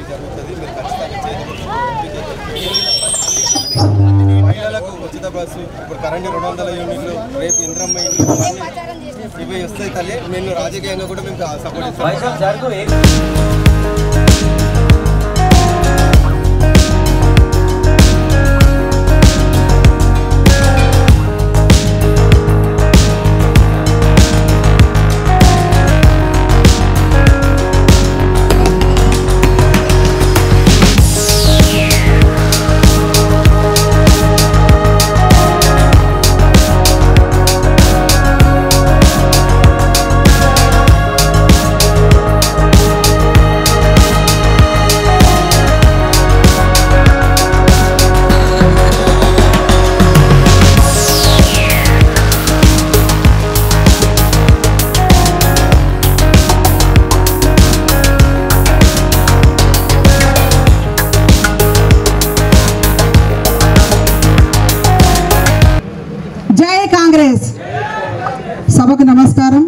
happy జరుగుతుంది మీరు ఖచ్చితంగా చేతి మహిళలకు ఉచిత బస్సు ఇప్పుడు కరెంట్ రెండు వందల యూనిట్లు రేపు ఇంద్రమ్మ ఇండ్లు ఇవి వస్తాయి తల్లి నేను రాజకీయంగా కూడా మేము సపోర్ట్ ఇస్తాం జై కాంగ్రెస్ సభకు నమస్కారం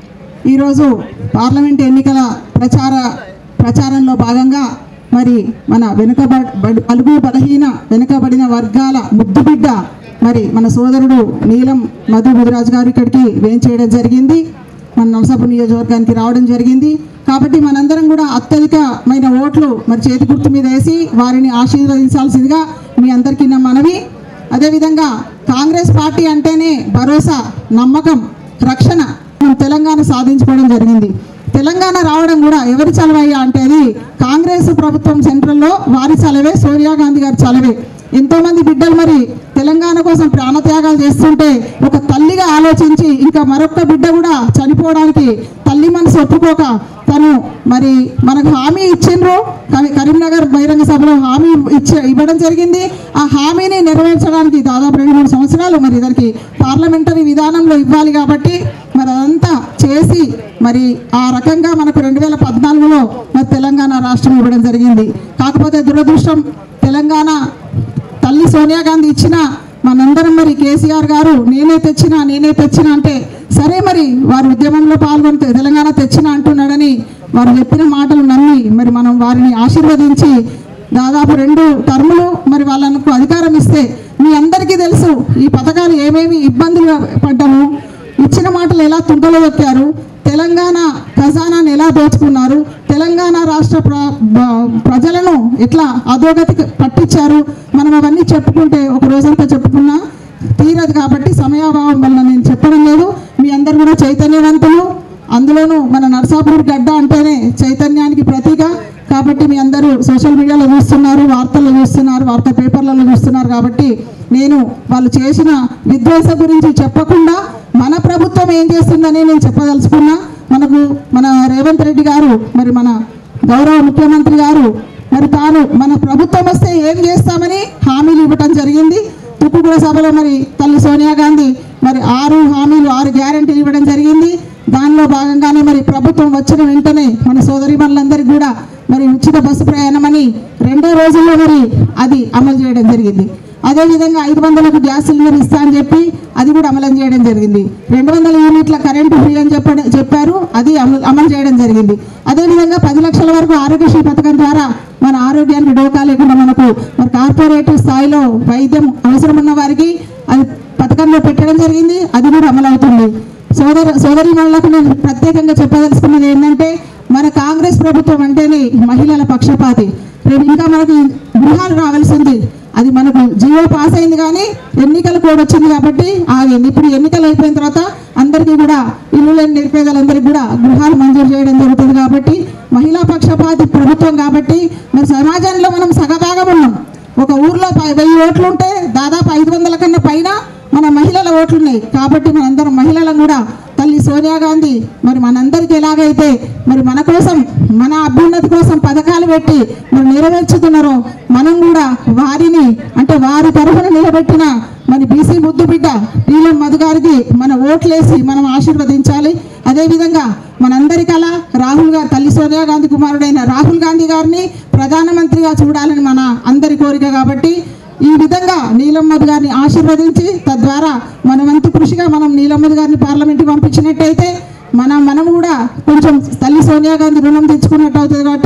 ఈరోజు పార్లమెంట్ ఎన్నికల ప్రచార ప్రచారంలో భాగంగా మరి మన వెనుకబడి అలుగు బలహీన వెనుకబడిన వర్గాల ముద్దు బిడ్డ మరి మన సోదరుడు నీలం మధు బుధరాజు గారు ఇక్కడికి వేయించేయడం జరిగింది మన నలసాపు నియోజకవర్గానికి రావడం జరిగింది కాబట్టి మనందరం కూడా అత్యధికమైన ఓట్లు మరి చేతి గుర్తు మీద వేసి వారిని ఆశీర్వదించాల్సిందిగా మీ అందరికీ నా మనవి అదేవిధంగా కాంగ్రెస్ పార్టీ అంటేనే భరోసా నమ్మకం రక్షణ మనం తెలంగాణ సాధించుకోవడం జరిగింది తెలంగాణ రావడం కూడా ఎవరి చలవయ్యా అంటే అది కాంగ్రెస్ ప్రభుత్వం సెంట్రల్లో వారి చలవే సోనియా గాంధీ గారి చలవే ఎంతోమంది బిడ్డలు మరి తెలంగాణ కోసం ప్రాణత్యాగాలు చేస్తుంటే ఒక తల్లిగా ఆలోచించి ఇంకా మరొక బిడ్డ కూడా చనిపోవడానికి తల్లి మనసు ఒప్పుకోక తను మరి మనకు హామీ ఇచ్చిండ్రు కరి- కరీంనగర్ బహిరంగ సభలో హామీ ఇచ్చే ఇవ్వడం జరిగింది ఆ హామీని నెరవేర్చడానికి దాదాపు రెండు మూడు సంవత్సరాలు మరి దానికి పార్లమెంటరీ విధానంలో ఇవ్వాలి కాబట్టి మరి అదంతా చేసి మరి ఆ రకంగా మనకు రెండు వేల పద్నాలుగులో మరి తెలంగాణ రాష్ట్రం ఇవ్వడం జరిగింది కాకపోతే దురదృష్టం తెలంగాణ తల్లి సోనియా గాంధీ ఇచ్చిన మనందరం మరి కేసీఆర్ గారు నేనే తెచ్చిన నేనే తెచ్చిన అంటే సరే మరి వారు ఉద్యమంలో పాల్గొని తెలంగాణ తెచ్చిన అంటున్నాడని వారు చెప్పిన మాటలు నమ్మి మరి మనం వారిని ఆశీర్వదించి దాదాపు రెండు టర్ములు మరి వాళ్ళకు అధికారం ఇస్తే మీ అందరికీ తెలుసు ఈ పథకాలు ఏమేమి ఇబ్బందులు పడ్డాము ఇచ్చిన మాటలు ఎలా తుంగలో దొక్కారు తెలంగాణ ఖజానాను ఎలా దోచుకున్నారు తెలంగాణ రాష్ట్ర ప్ర బ- ప్రజలను ఎట్లా అధోగతికి పట్టించారు మనం అవన్నీ చెప్పుకుంటే ఒక రోజంతా చెప్పుకున్నా తీరదు కాబట్టి సమయాభావం వల్ల నేను చెప్పడం లేదు మీ అందరు కూడా చైతన్యవంతులు అందులోనూ మన నర్సాపూర్ గడ్డ అంటేనే చైతన్యానికి ప్రతీక కాబట్టి మీ అందరూ సోషల్ మీడియాలో చూస్తున్నారు వార్తల్లో చూస్తున్నారు వార్తా పేపర్లలో చూస్తున్నారు కాబట్టి నేను వాళ్ళు చేసిన విధ్వంస గురించి చెప్పకుండా మన ప్రభుత్వం ఏం చేస్తుందని నేను చెప్పదలుచుకున్నా మనకు మన రేవంత్ రెడ్డి గారు మరి మన గౌరవ ముఖ్యమంత్రి గారు మరి తాను మన ప్రభుత్వం వస్తే ఏం చేస్తామని హామీలు ఇవ్వటం జరిగింది తుక్కుగూడ సభలో మరి తల్లి సోనియా గాంధీ మరి ఆరు హామీలు ఆరు గ్యారంటీలు ఇవ్వడం జరిగింది దానిలో భాగంగానే మరి ప్రభుత్వం వచ్చిన వెంటనే మన సోదరి కూడా మరి ఉచిత బస్సు ప్రయాణం అని రెండో రోజుల్లో మరి అది అమలు చేయడం జరిగింది అదేవిధంగా ఐదు వందలకు గ్యాస్ సిలిండర్ ఇస్తా అని చెప్పి అది కూడా అమలు చేయడం జరిగింది రెండు వందల యూనిట్ల కరెంటు ఫ్రీ అని చెప్పడం చెప్పారు అది అమలు అమలు చేయడం జరిగింది అదేవిధంగా పది లక్షల వరకు ఆరోగ్యశ్రీ పథకం ద్వారా మన ఆరోగ్యానికి డోకా లేకుండా మనకు మరి కార్పొరేట్ స్థాయిలో వైద్యం అవసరం ఉన్న వారికి అది పథకంలో పెట్టడం జరిగింది అది కూడా అమలవుతుంది సోదర సోదరి వాళ్ళకు నేను ప్రత్యేకంగా చెప్పదలుచుకున్నది ఏంటంటే మన కాంగ్రెస్ ప్రభుత్వం అంటేనే మహిళల పక్షపాతి రేపు ఇంకా మనకి గృహాలు రావాల్సింది అది మనకు జీవో పాస్ అయింది కానీ ఎన్నికల కోడ్ వచ్చింది కాబట్టి ఆగింది ఇప్పుడు ఎన్నికలు అయిపోయిన తర్వాత అందరికీ కూడా ఇల్లు లేని నిరుపేదలందరికీ కూడా గృహాలు మంజూరు చేయడం జరుగుతుంది కాబట్టి మహిళా పక్షపాతి ప్రభుత్వం కాబట్టి మరి సమాజంలో మనం సగభాగం ఉన్నాం ఒక ఊర్లో ప- వెయ్యి ఓట్లు ఉంటే దాదాపు ఐదు వందల కన్నా పైన మన మహిళల ఓట్లు ఉన్నాయి కాబట్టి మనందరం మహిళలను కూడా తల్లి సోనియా గాంధీ మరి మనందరికీ ఎలాగైతే మరి మన కోసం మన అభ్యున్నతి కోసం పథకాలు పెట్టి మరి నెరవేర్చుతున్నారో మనం కూడా వారిని అంటే వారి తరఫున నిలబెట్టిన మన బీసీ ముద్దు బిడ్డ నీలం మధు గారికి మన ఓట్లేసి మనం ఆశీర్వదించాలి అదేవిధంగా మనందరికలా రాహుల్ గారు తల్లి సోనియా గాంధీ కుమారుడైన రాహుల్ గాంధీ గారిని ప్రధానమంత్రిగా చూడాలని మన అందరి కోరిక కాబట్టి ఈ విధంగా నీలమ్మద్ గారిని ఆశీర్వదించి తద్వారా మన వంతు కృషిగా మనం నీలమ్మద్ గారిని పార్లమెంట్కి పంపించినట్టయితే మన మనం కూడా కొంచెం తల్లి సోనియా గాంధీ రుణం తెచ్చుకున్నట్టు అవుతుంది కాబట్టి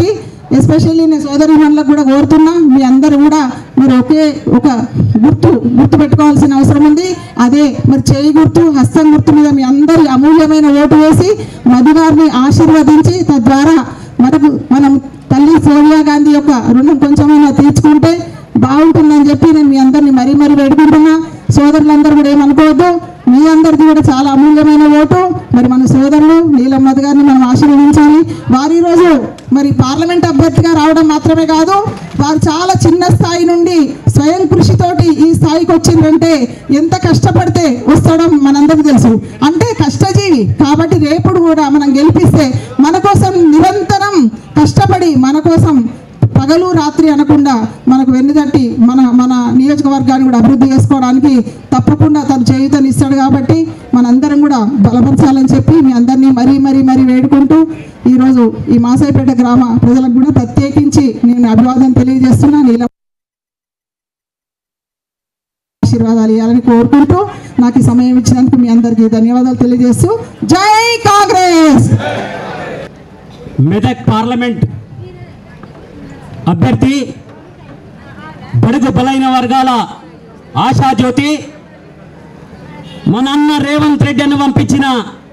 ఎస్పెషల్లీ నేను సోదరి మండలకు కూడా కోరుతున్నా మీ అందరూ కూడా మరి ఒకే ఒక గుర్తు గుర్తు పెట్టుకోవాల్సిన అవసరం ఉంది అదే మరి చేయి గుర్తు హస్తం గుర్తు మీద మీ అందరి అమూల్యమైన ఓటు వేసి మధు గారిని ఆశీర్వదించి తద్వారా మనకు మనం తల్లి సోనియా గాంధీ యొక్క రుణం కొంచెమైనా తీర్చుకుంటే బాగుంటుందని చెప్పి నేను మీ అందరిని మరీ మరీ వేడుకుంటున్నా సోదరులందరూ కూడా ఏమనుకోవద్దు మీ అందరిది కూడా చాలా అమూల్యమైన ఓటు మరి మన సోదరులు నీలమ్మద్ గారిని మనం ఆశీర్వదించాలి వారు ఈరోజు మరి పార్లమెంట్ అభ్యర్థిగా రావడం మాత్రమే కాదు వారు చాలా చిన్న స్థాయి నుండి స్వయం కృషితోటి ఈ స్థాయికి వచ్చిందంటే ఎంత కష్టపడితే వస్తాడో మనందరికీ తెలుసు అంటే కష్టజీవి కాబట్టి రేపుడు కూడా మనం గెలిపిస్తే మన కోసం నిరంతరం కష్టపడి మన కోసం పగలు రాత్రి అనకుండా మనకు వెన్నుదట్టి మన మన నియోజకవర్గాన్ని కూడా అభివృద్ధి చేసుకోవడానికి తప్పకుండా తను చేయుతని ఇస్తాడు కాబట్టి మనందరం కూడా బలపరచాలని చెప్పి మీ అందరినీ మరీ మరీ మరీ వేడుకుంటూ ఈరోజు ఈ మాసాయిపేట గ్రామ ప్రజలకు కూడా ప్రత్యేకించి నేను అభివాదం తెలియజేస్తున్నా నీల ఆశీర్వాదాలు ఇవ్వాలని కోరుకుంటూ నాకు ఈ సమయం ఇచ్చినందుకు మీ అందరికీ ధన్యవాదాలు తెలియజేస్తూ జై కాంగ్రెస్ మెదక్ పార్లమెంట్ అభ్యర్థి బడుగు బలైన వర్గాల ఆశాజ్యోతి మన అన్న రేవంత్ రెడ్డి అని పంపించిన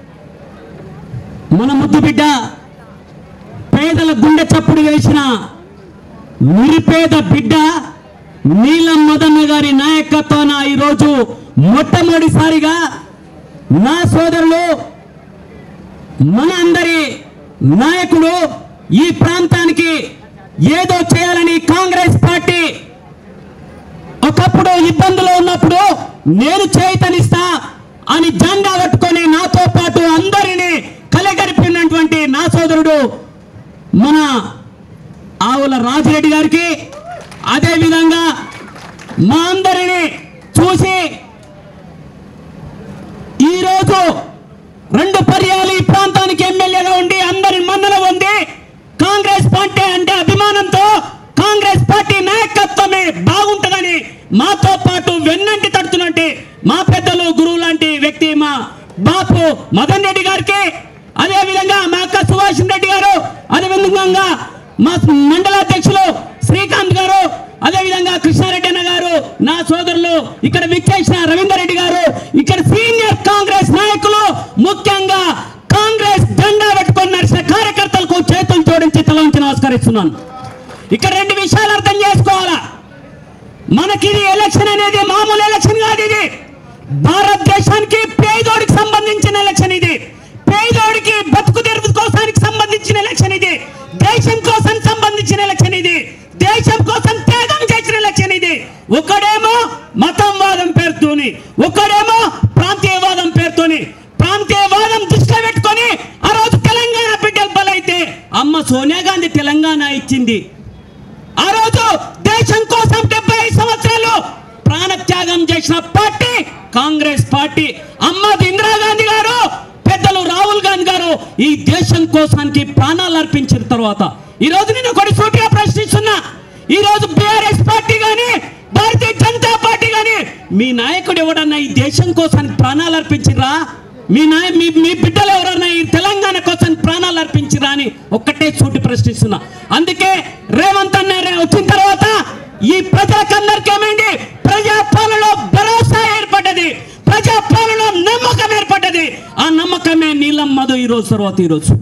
మన ముద్దు బిడ్డ పేదల గుండె చప్పుడు వేసిన నిరుపేద బిడ్డ నీలం మదన్న గారి నాయకత్వాన ఈరోజు మొట్టమొదటిసారిగా నా సోదరులు మన అందరి నాయకుడు ఈ ప్రాంతానికి ఏదో చేయాలని కాంగ్రెస్ పార్టీ ఒకప్పుడు ఇబ్బందులు ఉన్నప్పుడు నేను చేతనిస్తా అని జెండా కట్టుకొని నాతో పాటు అందరినీ కలగరిపినటువంటి నా సోదరుడు మన ఆవుల రాజిరెడ్డి గారికి అదే విధంగా మా అందరిని చూసి ఈరోజు రెండు పర్యాలు ఈ ప్రాంతానికి ఎమ్మెల్యేగా ఉండి అందరి మన్నన ఉంది కాంగ్రెస్ పార్టీ అంటే అభిమానంతో కాంగ్రెస్ పార్టీ నాయకత్వమే బాగుంటుందని మాతో పాటు వెన్నంటి తడుతున్నట్టు మా పెద్దలు గురువు లాంటి వ్యక్తి మా బాపు మదన్ రెడ్డి గారికి అదే విధంగా మా అక్క సుభాష్ రెడ్డి గారు అదే విధంగా మా మండల అధ్యక్షులు శ్రీకాంత్ గారు అదే విధంగా కృష్ణారెడ్డి అన్న గారు నా సోదరులు ఇక్కడ విచ్చేసిన రవీందర్ రెడ్డి గారు ఇక్కడ సీనియర్ కాంగ్రెస్ నాయకులు ముఖ్యంగా కాంగ్రెస్ జెండా పెట్టుకొని నడిచిన కార్యకర్తలకు చేతులు జోడించి తల ఉంచి నమస్కరిస్తున్నాను ఇక్కడ రెండు విషయాలు అర్థం చేసుకోవాలా మనకి ఇది ఎలక్షన్ అనేది మామూలు ఎలక్షన్ కాదు ఇది భారతదేశానికి పేదోడికి సంబంధించిన ఎలక్షన్ ఇది పేదోడికి బతుకు తెరువు కోసానికి సంబంధించిన ఎలక్షన్ ఇది దేశం కోసం సంబంధించిన ఎలక్షన్ ఇది దేశం కోసం త్యాగం చేసిన ఎలక్షన్ ఇది ఒకడేమో మతంవాదం పేరుతోని ఒకడేమో ప్రాంతీయవాదం పేరుతోని ప్రాంతీయవాదం దృష్టిలో పెట్టుకొని ఆ రోజు తెలంగాణ బిడ్డలు బలైతే అమ్మ సోనియా గాంధీ తెలంగాణ ఇచ్చింది ఆ రోజు దేశం కోసం డెబ్బై ఐదు సంవత్సరాలు ప్రాణత్యాగం చేసిన పార్టీ కాంగ్రెస్ పార్టీ అమ్మది ఇందిరాగాంధీ గారు పెద్దలు రాహుల్ గాంధీ గారు ఈ దేశం కోసానికి ప్రాణాలు అర్పించిన తర్వాత ఈ రోజు నేను ఒకటి సూటిగా ప్రశ్నిస్తున్నా ఈ రోజు బీఆర్ఎస్ పార్టీ గాని భారతీయ జనతా పార్టీ గాని మీ నాయకుడు ఎవడన్నా ఈ దేశం కోసానికి ప్రాణాలు అర్పించిరా మీ నాయ మీ మీ బిడ్డలు ఎవరన్నా ఈ తెలంగాణ కోసం ప్రాణాలు అర్పించిరా అని ఒక్కటే సూటి ప్రశ్నిస్తున్నా అందుకే రేవంత్ అన్న రే- వచ్చిన తర్వాత ఈ ప్రజలకందరికీ ఏమైంది ప్రజాపాలనలో భరోసా ఏర్పడ్డది ప్రజాపాలనలో నమ్మకం ఏర్పడ్డది ఆ నమ్మకమే నీలం మధు ఈ రోజు తర్వాత ఈ రోజు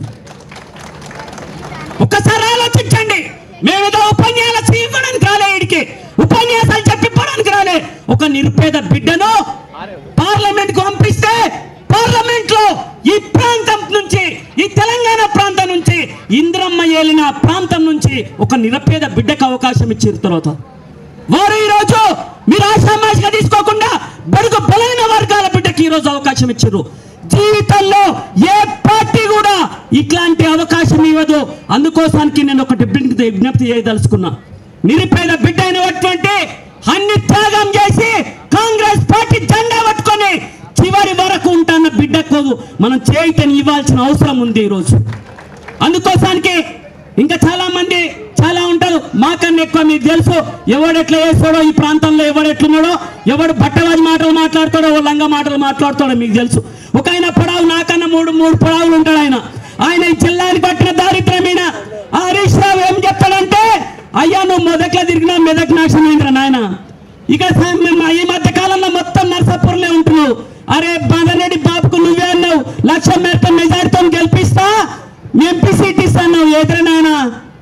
ఒక్కసారి ఆలోచించండి మేము ఏదో ఉపన్యాసాలు ఇవ్వడానికి రాలే ఇడికి ఉపన్యాసాలు చెప్పిపోవడానికి రాలే ఒక నిరుపేద బిడ్డను పార్లమెంట్ కు పంపిస్తే పార్లమెంట్ లో ఈ ప్రాంతం నుంచి ఈ తెలంగాణ ప్రాంతం నుంచి ఇంద్రమ్మ ఏలిన ప్రాంతం నుంచి ఒక నిరుపేద బిడ్డకు అవకాశం ఇచ్చిన తర్వాత వారు ఈ రోజు మీరు ఆశామాషిగా తీసుకోకుండా బడుగు బలైన వర్గాల బిడ్డకి ఈ రోజు అవకాశం ఇచ్చారు జీవితంలో ఏ పార్టీ కూడా ఇట్లాంటి అవకాశం ఇవ్వదు అందుకోసానికి నేను ఒకటి బిడ్డ విజ్ఞప్తి చేయదలుచుకున్నా నిరుపేద బిడ్డ అయినటువంటి అన్ని త్యాగం చేసి కాంగ్రెస్ పార్టీ జెండా పట్టుకొని చివరి వరకు ఉంటాన్న బిడ్డకు మనం చేయితని ఇవ్వాల్సిన అవసరం ఉంది ఈరోజు అందుకోసానికి ఇంకా చాలా మంది చాలా ఉంటారు మాకన్నా ఎక్కువ మీకు తెలుసు ఎవడెట్లా చేస్తాడో ఈ ప్రాంతంలో ఎవడెట్లున్నాడో ఎవడు బట్టవాజి మాటలు మాట్లాడతాడో ఓ లంగా మాటలు మాట్లాడతాడో మీకు తెలుసు ఒక ఆయన పొడవు నాకన్నా మూడు మూడు పొడవులు ఉంటాడు ఆయన ఆయన ఈ జిల్లాని పట్టిన దారిద్ర్యమైన ఆ హరీష్ రావు ఏం చెప్తాడంటే అయ్యా నువ్వు మొదట్లో తిరిగినా మెదక్ నాశనమైందిరా నాయన ఇక సా- మేము ఈ మధ్య కాలంలో మొత్తం నర్సాపూర్లే ఉంటున్నావు అరే బాలరెడ్డి బాబుకు నువ్వే అన్నావు లక్ష మేరతో మెజార్టీతో గెలిపిస్తా ఎంపీ సీట్ ఇస్తాను ఎదురు నాయనా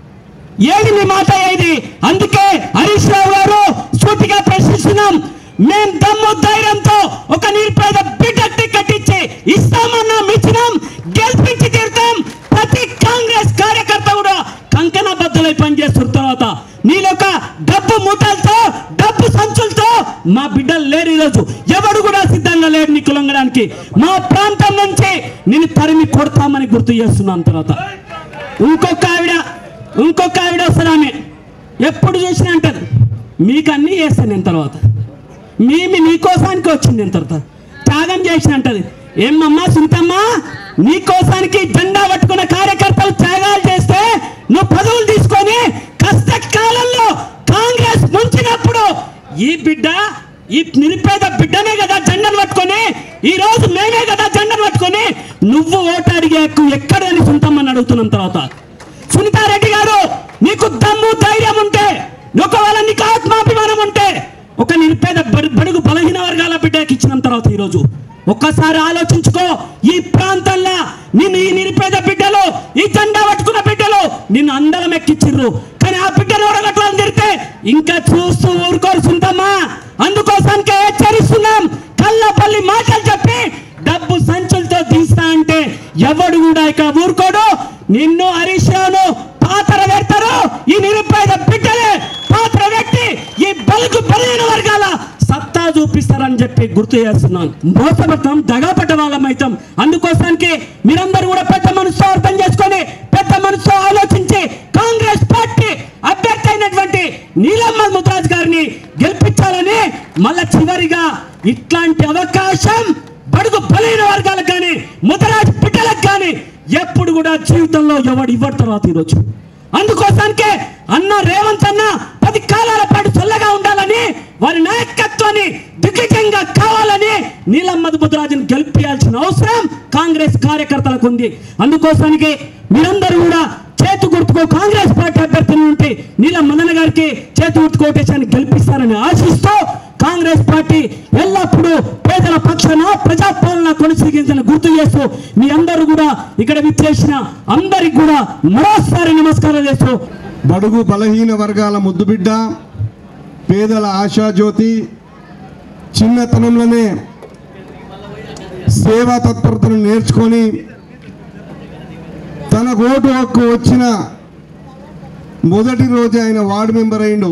ఏది మీ మాట ఏది అందుకే హరీష్ రావు గారు సూటిగా ప్రశ్నిస్తున్నాం మేం దమ్ము ధైర్యంతో ఒక నిరుపేద బిడ్డ టికెట్ ఇచ్చి ఇస్తామన్నాం ఇచ్చినాం గెలిపించి తీరుతాం ప్రతి కాంగ్రెస్ కార్యకర్త కూడా కంకణ బద్దలై పనిచేస్తున్న తర్వాత నీలొక డబ్బు మూటలతో డబ్బు సంచులతో మా బిడ్డలు లేరు ఈరోజు ఎవడు కూడా సిద్ధంగా లేడు నీకు లొంగడానికి మా ప్రాంతం నుంచి నేను తరిమి కొడతామని గుర్తు చేస్తున్నాను తర్వాత ఇంకొక ఆవిడ ఇంకొక ఆవిడ వస్తుంది ఆమె ఎప్పుడు చూసినా అంటారు మీకు అన్నీ చేస్తాను నేను తర్వాత మేము నీకోసానికి వచ్చింది నేను తర్వాత త్యాగం చేసిన అంటది ఏమమ్మా సుంతమ్మా నీకోసానికి జెండా పట్టుకున్న కార్యకర్తలు త్యాగాలు చేస్తే నువ్వు పదవులు తీసుకొని కష్టకాలంలో కాంగ్రెస్ ముంచినప్పుడు ఈ బిడ్డ ఈ నిరుపేద బిడ్డనే కదా జెండను పట్టుకొని ఈ రోజు మేమే కదా జెండను పట్టుకొని నువ్వు ఓటు అడిగే హక్కు ఎక్కడని సుంతమ్మని అడుగుతున్నాం తర్వాత సునీతారెడ్డి గారు నీకు దమ్ము ధైర్యం ఉంటే ఒకవేళ నీకు ఆత్మాభిమానం ఉంటే ఒక నిరుపేద బడు- బడుగు బలహీన వర్గాల బిడ్డకి ఇచ్చిన తర్వాత ఈరోజు ఒక్కసారి ఆలోచించుకో ఈ ప్రాంతంలో నిన్ను ఈ నిరుపేద బిడ్డలు ఈ జెండా పట్టుకున్న బిడ్డలు నిన్ను అందరం ఎక్కిచ్చిర్రు కానీ ఆ బిడ్డను ఓడగట్లని తిరిగితే ఇంకా చూస్తూ ఊరుకోరుతుందమ్మా అందుకోసానికే హెచ్చరిస్తున్నాం కళ్ళపల్లి మాటలు చెప్పి డబ్బు సంచులతో తీస్తా అంటే ఎవడు కూడా ఇక ఊరుకోడు నిన్ను హరీష్ రావును పాత్ర పెడతారు ఈ నిరుపేద బిడ్డలే పాత్ర వ్యక్తి ఈ బలుగు బలైన వర్గాల సత్తా చూపిస్తారని చెప్పి గుర్తు చేస్తున్నాను మోసపడతాం దగాపడ్డ వాళ్ళం అవుతాం అందుకోసానికి మీరందరూ కూడా పెద్ద మనసుతో అర్థం చేసుకొని పెద్ద మనసుతో ఆలోచించి కాంగ్రెస్ పార్టీ అభ్యర్థి అయినటువంటి నీలమ్మ ముద్రాజ్ గారిని గెలిపించాలని మళ్ళా చివరిగా ఇట్లాంటి అవకాశం బడుగు బలైన వర్గాలకు కానీ ముద్రాజ్ బిడ్డలకు కానీ ఎప్పుడు కూడా జీవితంలో ఎవడు ఇవ్వడు తర్వాత ఈరోజు అందుకోసానికే అన్న రేవంత్ అన్న పది కాలాల పాటు చల్లగా ఉండాలని వారి నాయకత్వాన్ని దిగ్గజంగా కావాలని నీలమ్మద్ ముద్రాజును గెలిపించాల్సిన అవసరం కాంగ్రెస్ కార్యకర్తలకు ఉంది అందుకోసానికి మీరందరూ కూడా చేతు గుర్తుకో కాంగ్రెస్ పార్టీ అభ్యర్థి నుండి నీలం మదన గారికి చేతు గుర్తుకు ఓటేసాన్ని గెలిపిస్తారని ఆశిస్తూ కాంగ్రెస్ పార్టీ ఎల్లప్పుడూ పేదల పక్షాన ప్రజాపాలన కొనసాగించిన గుర్తు చేస్తూ మీ అందరూ కూడా ఇక్కడ విచ్చేసిన అందరికి కూడా మరోసారి నమస్కారం చేస్తూ బడుగు బలహీన వర్గాల ముద్దుబిడ్డ పేదల ఆశాజ్యోతి చిన్నతనంలోనే సేవా తత్పరతను నేర్చుకొని తన ఓటు హక్కు వచ్చిన మొదటి రోజు ఆయన వార్డు మెంబర్ అయిండు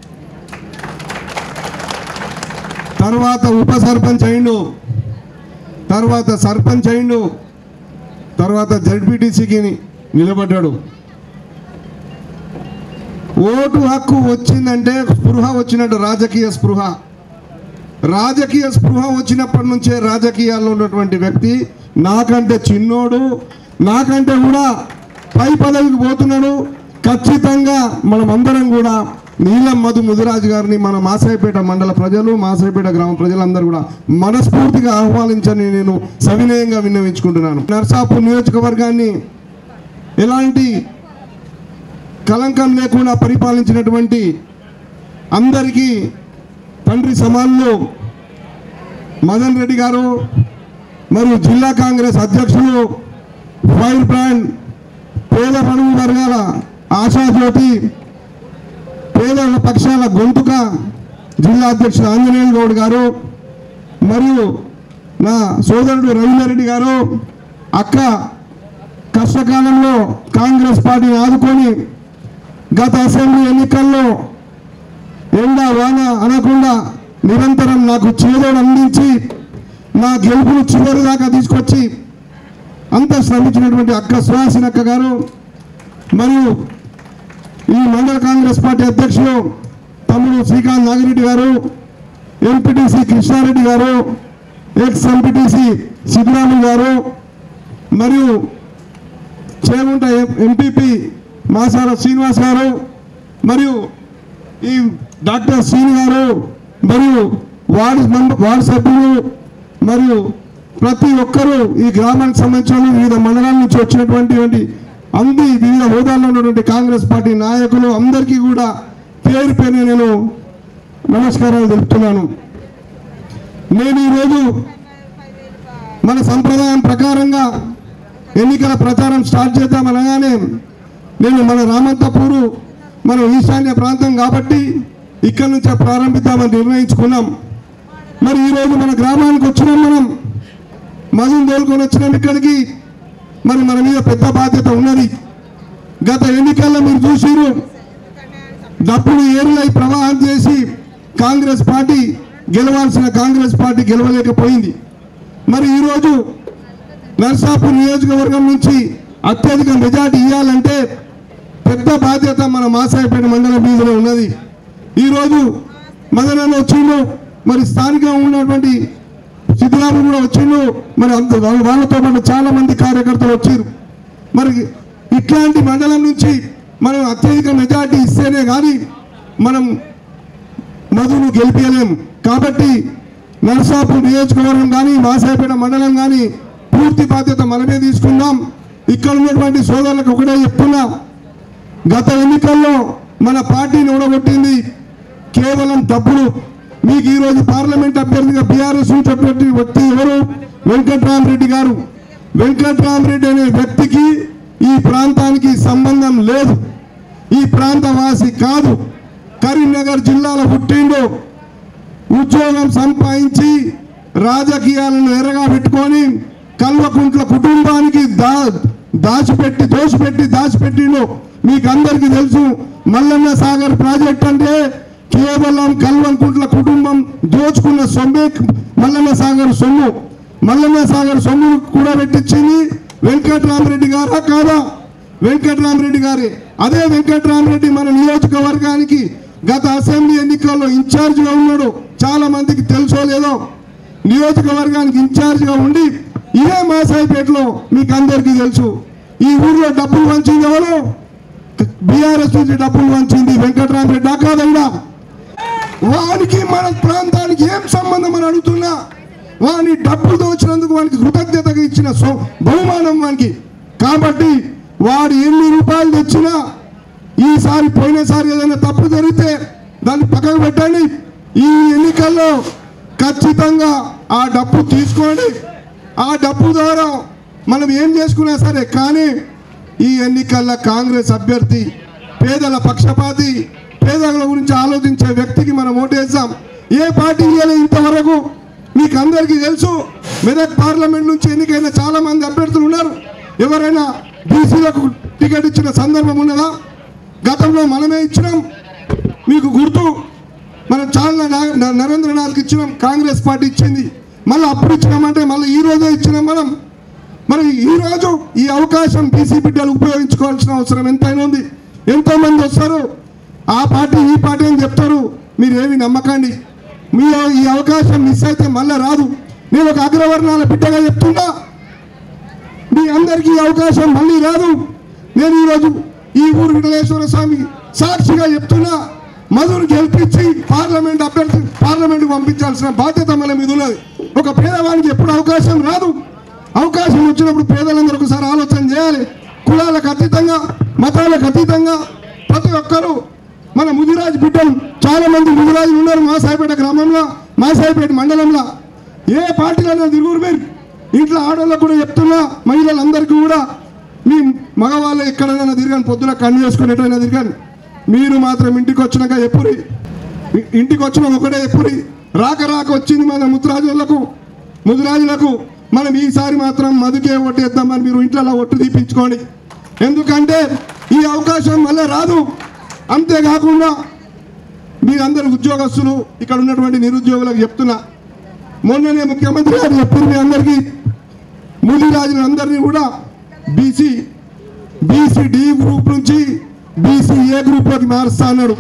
తర్వాత ఉప సర్పంచ్ అయిండు తర్వాత సర్పంచ్ అయిండు తర్వాత జడ్పీటీసీకి నిలబడ్డాడు ఓటు హక్కు వచ్చిందంటే స్పృహ వచ్చినట్టు రాజకీయ స్పృహ రాజకీయ స్పృహ వచ్చినప్పటి నుంచే రాజకీయాల్లో ఉన్నటువంటి వ్యక్తి నాకంటే చిన్నోడు నాకంటే కూడా పై పదవికి పోతున్నాడు ఖచ్చితంగా మనమందరం కూడా నీలం మధు ముదిరాజు గారిని మన మాసాయిపేట మండల ప్రజలు మాసాయిపేట గ్రామ ప్రజలందరూ కూడా మనస్ఫూర్తిగా ఆహ్వానించని నేను సవినయంగా విన్నవించుకుంటున్నాను నర్సాపూర్ నియోజకవర్గాన్ని ఎలాంటి కలంకం లేకుండా పరిపాలించినటువంటి అందరికీ తండ్రి సమానులు మదన్ రెడ్డి గారు మరియు జిల్లా కాంగ్రెస్ అధ్యక్షులు ఫైర్ బ్రాండ్ పేద పడుగు వర్గాల ఆశాజ్యోతి పేదల పక్షాల గొంతుక జిల్లా అధ్యక్షుడు ఆంజనేయ గౌడ్ గారు మరియు నా సోదరుడు రవీందర్ గారు అక్క కష్టకాలంలో కాంగ్రెస్ పార్టీని ఆదుకొని గత అసెంబ్లీ ఎన్నికల్లో ఎండ వాన అనకుండా నిరంతరం నాకు చేదోడు అందించి నా గెలుపును చివరి దాకా తీసుకొచ్చి అంత శ్రమించినటువంటి అక్క సుహాసిని అక్క గారు మరియు ఈ మండల కాంగ్రెస్ పార్టీ అధ్యక్షులు తమ్ముడు శ్రీకాంత్ నాగిరెడ్డి గారు ఎంపీటీసీ కృష్ణారెడ్డి గారు ఎక్స్ ఎంపీటీసీ సిద్ధరాములు గారు మరియు చేగుంట ఎంపీపీ మాసార శ్రీనివాస్ గారు మరియు ఈ డాక్టర్ శ్రీని గారు మరియు వార్డు మెంబ- వార్డు సభ్యులు మరియు ప్రతి ఒక్కరూ ఈ గ్రామానికి సంబంధించిన వివిధ మండలాల నుంచి వచ్చినటువంటి అంది వివిధ హోదాల్లో ఉన్నటువంటి కాంగ్రెస్ పార్టీ నాయకులు అందరికీ కూడా పేరు పేరు నేను నమస్కారాలు తెలుపుతున్నాను నేను ఈరోజు మన సంప్రదాయం ప్రకారంగా ఎన్నికల ప్రచారం స్టార్ట్ చేద్దాం అనగానే నేను మన రామంతపూరు మన ఈశాన్య ప్రాంతం కాబట్టి ఇక్కడి నుంచే ప్రారంభిద్దామని నిర్ణయించుకున్నాం మరి ఈరోజు మన గ్రామానికి వచ్చినాం మనం మధుని తోలుకొని వచ్చినాం ఇక్కడికి మరి మన మీద పెద్ద బాధ్యత ఉన్నది గత ఎన్నికల్లో మీరు చూసిరు డబ్బులు ఏరులై ప్రవాహం చేసి కాంగ్రెస్ పార్టీ గెలవాల్సిన కాంగ్రెస్ పార్టీ గెలవలేకపోయింది మరి ఈరోజు నర్సాపూర్ నియోజకవర్గం నుంచి అత్యధిక మెజార్టీ ఇవ్వాలంటే పెద్ద బాధ్యత మన మాసాయిపేట మండలం మీదలో ఉన్నది ఈరోజు మదనన్న వచ్చిండు మరి స్థానికంగా ఉన్నటువంటి సిద్ధరాము కూడా వచ్చిండు మరి అంత వాళ్ళ- వాళ్ళతో పాటు చాలా మంది కార్యకర్తలు వచ్చారు మరి ఇట్లాంటి మండలం నుంచి మనం అత్యధిక మెజార్టీ ఇస్తేనే కానీ మనం మధును గెలిపించలేం కాబట్టి నరసాపూర్ నియోజకవర్గం కానీ మాసాయిపేట మండలం కానీ పూర్తి బాధ్యత మనమే తీసుకుందాం ఇక్కడ ఉన్నటువంటి సోదరులకు ఒకటే చెప్తున్నా గత ఎన్నికల్లో మన పార్టీని ఊడగొట్టింది కేవలం డబ్బులు మీకు ఈరోజు పార్లమెంట్ అభ్యర్థిగా బీఆర్ఎస్ ఉన్నటువంటి వ్యక్తి ఎవరు వెంకట్రామరెడ్డి గారు వెంకట్రామరెడ్డి అనే వ్యక్తికి ఈ ప్రాంతానికి సంబంధం లేదు ఈ ప్రాంతవాసి కాదు కరీంనగర్ జిల్లాలో పుట్టిండు ఉద్యోగం సంపాదించి రాజకీయాలను ఎరగా పెట్టుకొని కల్వకుంట్ల కుటుంబానికి దా దాచిపెట్టి దోచిపెట్టి దాచిపెట్టిండు మీకు అందరికీ తెలుసు మల్లన్న సాగర్ ప్రాజెక్ట్ అంటే కేవలం కల్వకుంట్ల కుటుంబం దోచుకున్న సొమ్మే మల్లన్న సాగర్ సొమ్ము మల్లన్న సాగర్ సొమ్ము కూడా పెట్టించింది వెంకట్రామరెడ్డి గారా కాదా వెంకట్రామరెడ్డి గారి అదే వెంకట్రామరెడ్డి మన నియోజకవర్గానికి గత అసెంబ్లీ ఎన్నికల్లో ఇన్ఛార్జిగా ఉన్నాడు చాలా మందికి తెలుసో లేదో నియోజకవర్గానికి ఇన్ఛార్జిగా ఉండి ఇదే మాసాయిపేటలో మీకు అందరికీ తెలుసు ఈ ఊర్లో డబ్బులు వంచింది ఎవరు బీఆర్ఎస్ నుంచి డబ్బులు వంచింది వెంకట్రామరెడ్డి కాదైనా వానికి మన ప్రాంతానికి ఏం సంబంధం అని అడుగుతున్నా వాని డబ్బులు దోచినందుకు వానికి కృతజ్ఞతగా ఇచ్చిన సో బహుమానం వానికి కాబట్టి వాడు ఎన్ని రూపాయలు తెచ్చినా ఈసారి పోయినసారి ఏదైనా తప్పు జరిగితే దాన్ని పక్కకు పెట్టండి ఈ ఎన్నికల్లో ఖచ్చితంగా ఆ డబ్బు తీసుకోండి ఆ డబ్బు ద్వారా మనం ఏం చేసుకున్నా సరే కానీ ఈ ఎన్నికల్లో కాంగ్రెస్ అభ్యర్థి పేదల పక్షపాతి పేదల గురించి ఆలోచించే వ్యక్తికి మనం ఓటేస్తాం ఏ పార్టీ ఇవ్వలే ఇంతవరకు మీకు అందరికీ తెలుసు మెదక్ పార్లమెంట్ నుంచి ఎన్నికైన చాలా మంది అభ్యర్థులు ఉన్నారు ఎవరైనా బీసీలకు టికెట్ ఇచ్చిన సందర్భం ఉన్నదా గతంలో మనమే ఇచ్చినాం మీకు గుర్తు మనం చాలా నా- న- నరేంద్రనాథ్కి ఇచ్చినాం కాంగ్రెస్ పార్టీ ఇచ్చింది మళ్ళీ అప్పుడు ఇచ్చినామంటే మళ్ళీ ఈ రోజే ఇచ్చినాం మనం మరి ఈ రోజు ఈ అవకాశం బీసీ బిడ్డలు ఉపయోగించుకోవాల్సిన అవసరం ఎంతైనా ఉంది ఎంతో మంది వస్తారు ఆ పార్టీ ఈ పార్టీ అని చెప్తారు మీరు ఏమి నమ్మకండి మీ ఈ అవకాశం మిస్ అయితే మళ్ళీ రాదు నేను ఒక అగ్రవర్ణాల బిడ్డగా చెప్తున్నా మీ అందరికీ ఈ అవకాశం మళ్ళీ రాదు నేను ఈరోజు ఈ ఊరు వెంకటేశ్వర స్వామి సాక్షిగా చెప్తున్నా మధును గెలిపించి పార్లమెంట్ అభ్యర్థి పార్లమెంట్ పంపించాల్సిన బాధ్యత మన మీద ఉన్నది ఒక పేదవానికి ఎప్పుడు అవకాశం రాదు అవకాశం వచ్చినప్పుడు పేదలందరూ ఒకసారి ఆలోచన చేయాలి కులాలకు అతీతంగా మతాలకు అతీతంగా ప్రతి ఒక్కరూ మన ముదిరాజు బిడ్డలు చాలా మంది ముదిరాజులు ఉన్నారు మా సాయిపేట గ్రామంలో మా సాయిపేట మండలంలో ఏ పార్టీలో తిరుగురు మీరు ఇంట్లో ఆడవాళ్ళకు కూడా చెప్తున్నా మహిళలందరికీ కూడా మీ మగవాళ్ళు ఎక్కడైనా తిరగని పొద్దున కన్ను చేసుకుని ఎటైనా తిరగని మీరు మాత్రం ఇంటికి వచ్చినాక ఎప్పురి ఇ- ఇంటికి వచ్చిన ఒకటే ఎప్పురి రాక రాక వచ్చింది మన ముద్రాజులకు ముదిరాజులకు మనం ఈసారి మాత్రం మధుకే ఒట్టేద్దామని మీరు ఇంట్లో ఒట్టు తీపించుకోండి ఎందుకంటే ఈ అవకాశం మళ్ళీ రాదు అంతేకాకుండా మీరందరూ ఉద్యోగస్తులు ఇక్కడ ఉన్నటువంటి నిరుద్యోగులకు చెప్తున్నా మొన్ననే ముఖ్యమంత్రి గారు చెప్పారు మీ అందరికీ ముదిరాజులు అందరినీ కూడా బీసీ బీసీ డి గ్రూప్ నుంచి బీసీ ఏ గ్రూప్లోకి మారుస్తా అన్నాడు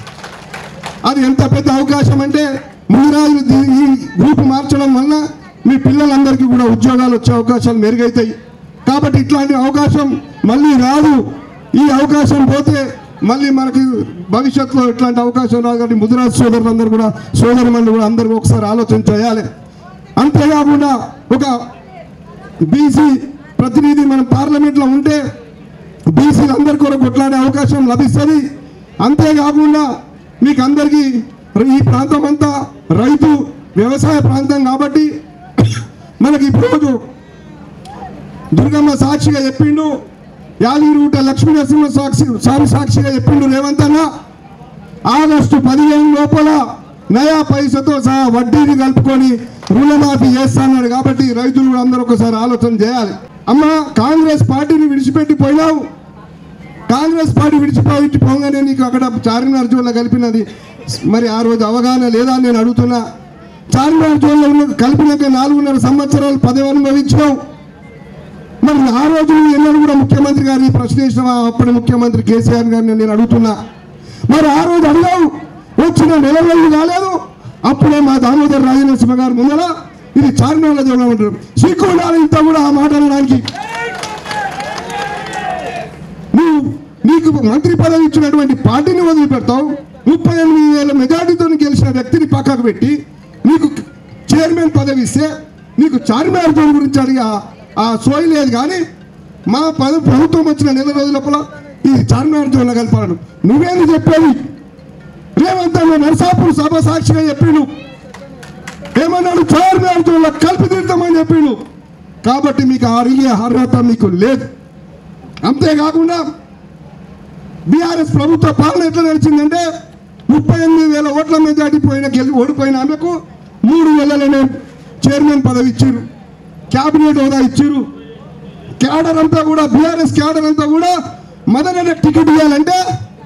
అది ఎంత పెద్ద అవకాశం అంటే ముదిరాజులు దీ- ఈ గ్రూప్ మార్చడం వల్ల మీ పిల్లలందరికీ కూడా ఉద్యోగాలు వచ్చే అవకాశాలు మెరుగైతాయి కాబట్టి ఇట్లాంటి అవకాశం మళ్ళీ రాదు ఈ అవకాశం పోతే మళ్ళీ మనకి భవిష్యత్తులో ఇట్లాంటి అవకాశం రాదు కాబట్టి ముదిరాజు సోదరులందరూ కూడా సోదరులు కూడా అందరూ ఒకసారి ఆలోచన చేయాలి అంతేకాకుండా ఒక బీసీ ప్రతినిధి మనం పార్లమెంట్లో ఉంటే బీసీలందరి కొరకు కొట్లాడే అవకాశం లభిస్తుంది అంతేకాకుండా మీకు అందరికీ ఈ ప్రాంతం అంతా రైతు వ్యవసాయ ప్రాంతం కాబట్టి మనకి ఇప్పుడు దుర్గమ్మ సాక్షిగా చెప్పిండు యాదగిరిగుట్ట లక్ష్మీ నరసింహ సాక్షి స్వామి సాక్షిగా చెప్పిండు రేవంత్ అన్న ఆగస్టు పదిహేను లోపల నయా పైసతో సహా వడ్డీని కలుపుకొని రుణమాఫీ చేస్తాన్నాడు కాబట్టి రైతులు కూడా అందరూ ఒకసారి ఆలోచన చేయాలి అమ్మ కాంగ్రెస్ పార్టీని విడిచిపెట్టి పోయినావు కాంగ్రెస్ పార్టీ విడిచిపోయి పోగానే నీకు అక్కడ చార్మినార్ జోన్లో కలిపినది మరి ఆ రోజు అవగాహన లేదా అని నేను అడుగుతున్నా చార్మినార్ జోన్లో ఉన్న కలిపినాక నాలుగున్నర సంవత్సరాలు పదవి అనుభవించినావు మరి ఆ రోజు నువ్వు ఎన్నడూ కూడా ముఖ్యమంత్రి గారిని ప్రశ్నించిన అప్పటి ముఖ్యమంత్రి కేసీఆర్ గారిని నేను అడుగుతున్నా మరి ఆ రోజు అడిగావు వచ్చిన నెల రోజులు కాలేదు అప్పుడే మా దామోదర్ రాజనరసింహ గారు ముందర ఇది చార్మినార్లో జోన్లో ఉంటారు సిక్కు ఉండాలి ఇంత కూడా ఆ మాట అనడానికి నువ్వు నీకు మంత్రి పదవి ఇచ్చినటువంటి పార్టీని వదిలిపెడతావు ముప్పై ఎనిమిది వేల మెజార్టీతో గెలిచిన వ్యక్తిని పక్కకు పెట్టి నీకు చైర్మన్ పదవి ఇస్తే నీకు చార్మినార్ జోన్ గురించి అడిగి ఆ- ఆ సోయి లేదు కానీ మా పద ప్రభుత్వం వచ్చిన నెల రోజుల లోపల ఈ చార్మినార్ జోన్లో కలపాలను నువ్వేంది చెప్పేది రేవంత్ అన్న నరసాపూర్ సభ సాక్షిగా చెప్పిండు ఏమన్నాడు చార్మినార్ జోన్లో కలిపి తీర్థమని చెప్పిండు కాబట్టి మీకు అడిగే అర్హత మీకు లేదు అంతేకాకుండా బీఆర్ఎస్ ప్రభుత్వ పాలన ఎట్లా నడిచిందంటే ముప్పై ఎనిమిది వేల ఓట్ల మెజార్టీ పోయిన గెలి ఓడిపోయిన ఆమెకు మూడు నెలలనే చైర్మన్ పదవి ఇచ్చారు క్యాబినెట్ హోదా ఇచ్చారు క్యాడర్ అంతా కూడా బీఆర్ఎస్ క్యాడర్ అంతా కూడా మదన టికెట్ ఇవ్వాలంటే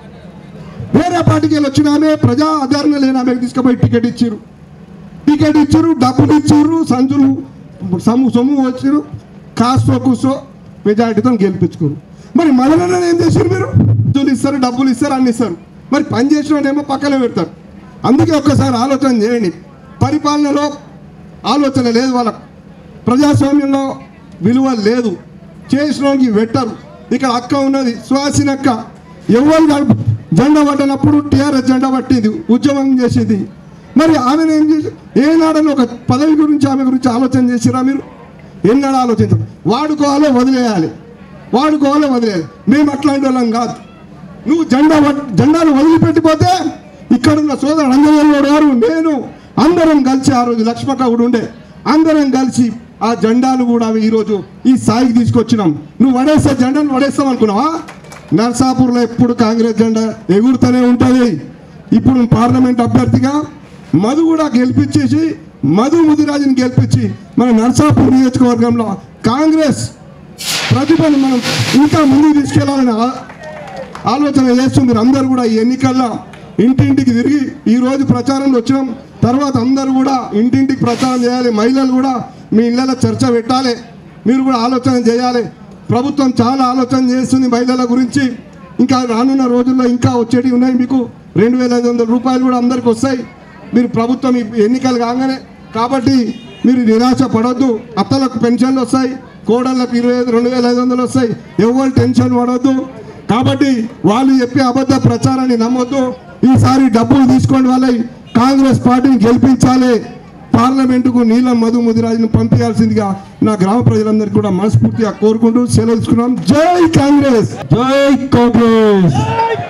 వేరే పార్టీకి వెళ్ళి వచ్చిన ఆమె ప్రజా ఆదరణ లేని ఆమెకు తీసుకుపోయి టికెట్ ఇచ్చారు టికెట్ ఇచ్చారు డబ్బులు ఇచ్చారు సంచులు సొమ్ము సొమ్ము వచ్చారు కాస్తో కూసో మెజారిటీతో గెలిపించుకోరు మరి మదనన్న ఏం చేశారు మీరు డబ్బులు ఇస్తారు డబ్బులు ఇస్తారు అన్ని ఇస్తారు మరి పని చేసిన వాడేమో పక్కన పెడతారు అందుకే ఒక్కసారి ఆలోచన చేయండి పరిపాలనలో ఆలోచన లేదు వాళ్ళకు ప్రజాస్వామ్యంలో విలువ లేదు చేసిన వాడికి పెట్టరు ఇక్కడ అక్క ఉన్నది సుహాసినక్క ఎవరు కాదు, జెండా పట్టినప్పుడు టీఆర్ఎస్ జెండా పట్టింది ఉద్యమం చేసింది మరి ఆమెను ఏం చేసి ఏనాడని ఒక పదవి గురించి ఆమె గురించి ఆలోచన చేసిరా మీరు ఎన్నాడు ఆలోచించారు వాడుకోవాలో వదిలేయాలి వాడుకోవాలో వదిలేయాలి మేము అట్లాంటి వాళ్ళం కాదు నువ్వు జెండా పట్- జెండాను వదిలిపెట్టిపోతే ఇక్కడ ఉన్న సోదరుడు అంజనేయుడు గారు నేను అందరం కలిసి ఆ రోజు లక్ష్మక్క కూడా ఉండే అందరం కలిసి ఆ జెండాను కూడా ఈరోజు ఈ స్థాయికి తీసుకొచ్చినాం నువ్వు వడేస్తే జెండాను వడేస్తావు అనుకున్నావా నర్సాపూర్లో ఎప్పుడు కాంగ్రెస్ జెండా ఎగురుతూనే ఉంటుంది ఇప్పుడు పార్లమెంట్ అభ్యర్థిగా మధు కూడా గెలిపించేసి మధు ముదిరాజుని గెలిపించి మన నర్సాపూర్ నియోజకవర్గంలో కాంగ్రెస్ ప్రతిభను మనం ఇంకా ముందుకు తీసుకెళ్లాలని ఆ- ఆలోచన చేస్తుంది అందరూ కూడా ఈ ఎన్నికల్లో ఇంటింటికి తిరిగి ఈ రోజు ప్రచారంలో వచ్చినాం తర్వాత అందరూ కూడా ఇంటింటికి ప్రచారం చేయాలి మహిళలు కూడా మీ ఇళ్ళలో చర్చ పెట్టాలి మీరు కూడా ఆలోచన చేయాలి ప్రభుత్వం చాలా ఆలోచన చేస్తుంది మహిళల గురించి ఇంకా రానున్న రోజుల్లో ఇంకా వచ్చేటివి ఉన్నాయి మీకు రెండు వేల ఐదు వందల రూపాయలు కూడా అందరికి వస్తాయి మీరు ప్రభుత్వం ఈ ఎన్నికలు కాగానే కాబట్టి మీరు నిరాశ పడొద్దు అత్తలకు పెన్షన్లు వస్తాయి కోడళ్ళకు ఇరవై ఐదు రెండు వేల ఐదు వందలు వస్తాయి ఎవరు టెన్షన్ పడొద్దు కాబట్టి వాళ్ళు చెప్పే అబద్ధ ప్రచారాన్ని నమ్మొద్దు ఈసారి డబ్బులు తీసుకోండి వాళ్ళ కాంగ్రెస్ పార్టీని గెలిపించాలి పార్లమెంటుకు నీలం మధు ముదిరాజును పంపించాల్సిందిగా నా గ్రామ ప్రజలందరికీ కూడా మనస్ఫూర్తిగా కోరుకుంటూ సెలవు తీసుకున్నాం జై కాంగ్రెస్ జై కాంగ్రెస్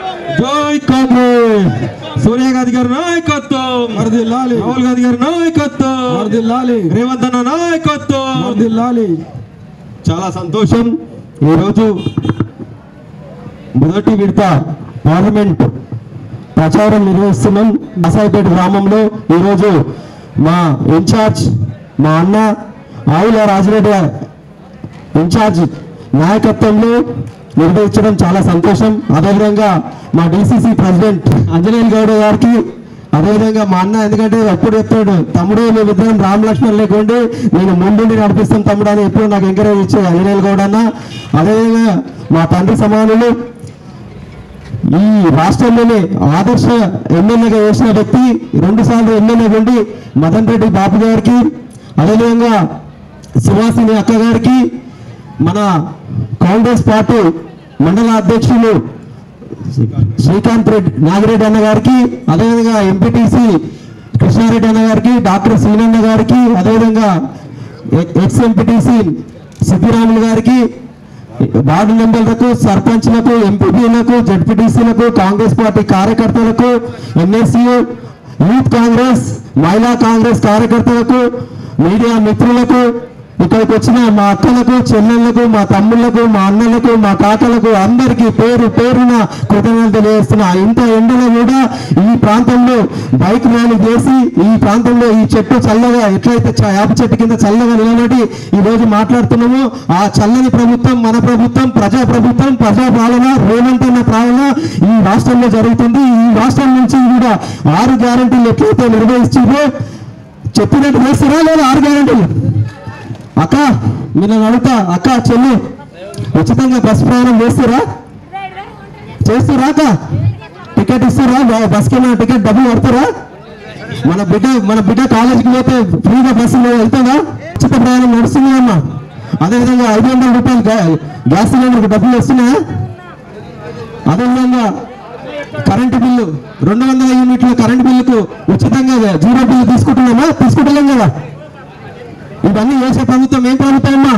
జై కాంగ్రెస్ సోనియా గాంధీ గారి నాయకత్వం వర్ధిల్లాలి రాహుల్ గాంధీ గారి నాయకత్వం వర్ధిల్లాలి రేవంత్ అన్న నాయకత్వం వర్ధిల్లాలి చాలా సంతోషం ఈరోజు మొదటి విడత పార్లమెంట్ ప్రచారం నిర్వహిస్తున్నాం అసాయిపేట గ్రామంలో ఈరోజు మా ఇన్ఛార్జ్ మా అన్న ఆవుల రాజిరెడ్డి ఇన్ఛార్జ్ నాయకత్వంలో నిర్వహించడం చాలా సంతోషం అదేవిధంగా మా డిసిసి ప్రెసిడెంట్ అంజనేయులు గౌడ గారికి అదేవిధంగా మా అన్న ఎందుకంటే ఎప్పుడు చెప్తాడు తమ్ముడు మేమిద్దరం రామ లక్ష్మణ్ లేకుండి నేను ముందుండి నడిపిస్తాం తమ్ముడు అని ఎప్పుడు నాకు ఎంకరేజ్ ఇచ్చే అంజనేయులు గౌడ అన్న అదేవిధంగా మా తండ్రి సమానులు ఈ రాష్ట్రంలోనే ఆదర్శ ఎమ్మెల్యేగా వేసిన వ్యక్తి రెండు సార్లు ఎమ్మెల్యే ఉండి మదన్ రెడ్డి బాబు గారికి అదేవిధంగా సువాసిని అక్క గారికి మన కాంగ్రెస్ పార్టీ మండల అధ్యక్షులు శ్రీకాంత్ రెడ్డి నాగిరెడ్డి అన్న గారికి అదేవిధంగా ఎంపీటీసీ కృష్ణారెడ్డి అన్న గారికి డాక్టర్ శ్రీనన్న గారికి అదేవిధంగా ఎ- ఎక్స్ ఎంపీటీసీ సిద్ధిరాములు గారికి వార్డు మెంబర్లకు సర్పంచ్లకు ఎంపీపీలకు జడ్పీటీసీలకు కాంగ్రెస్ పార్టీ కార్యకర్తలకు ఎన్ఎస్సీ యూత్ కాంగ్రెస్ మహిళా కాంగ్రెస్ కార్యకర్తలకు మీడియా మిత్రులకు ఇక్కడికి వచ్చిన మా అక్కలకు చెల్లెళ్లకు మా తమ్ముళ్లకు మా అన్నలకు మా కాకలకు అందరికీ పేరు పేరున కృతజ్ఞతలు తెలియజేస్తున్నా ఇంత ఎండలో కూడా ఈ ప్రాంతంలో బైక్ ర్యాలీ చేసి ఈ ప్రాంతంలో ఈ చెట్టు చల్లగా ఎట్లయితే చ- యాప చెట్టు కింద చల్లగా నిలబడి ఈ రోజు మాట్లాడుతున్నామో ఆ చల్లని ప్రభుత్వం మన ప్రభుత్వం ప్రజా ప్రభుత్వం ప్రజా పాలన రేవంత్ అన్న పాలన ఈ రాష్ట్రంలో జరుగుతుంది ఈ రాష్ట్రం నుంచి కూడా ఆరు గ్యారంటీలు ఎట్లయితే నిర్వహిస్తుందో చెప్పినట్టు చేస్తారా లేదా ఆరు గ్యారంటీలు అక్క మీరు అడుగుతా అక్క చెల్లి ఉచితంగా బస్ ప్రయాణం చేస్తారా చేస్తారా అక్క టికెట్ ఇస్తారా బ- బస్కి ఏమైనా టికెట్ డబ్బులు కడతారా మన బిడ్డ మన బిడ్డ కాలేజీకి పోతే ఫ్రీగా బస్సు వెళ్తుందా ఉచిత ప్రయాణం నడుస్తుంది అమ్మా అదేవిధంగా ఐదు వందల రూపాయలు గ్యా- గ్యాస్ సిలిండర్కి డబ్బులు వస్తున్నాయా అదేవిధంగా కరెంటు బిల్లు రెండు వందల యూనిట్ల కరెంటు బిల్లుకు ఉచితంగా జీరో బిల్లు తీసుకుంటున్నామా తీసుకుంటలేం కదా ఇవన్నీ చేసే ప్రభుత్వం ఏం ప్రభుత్వం అమ్మా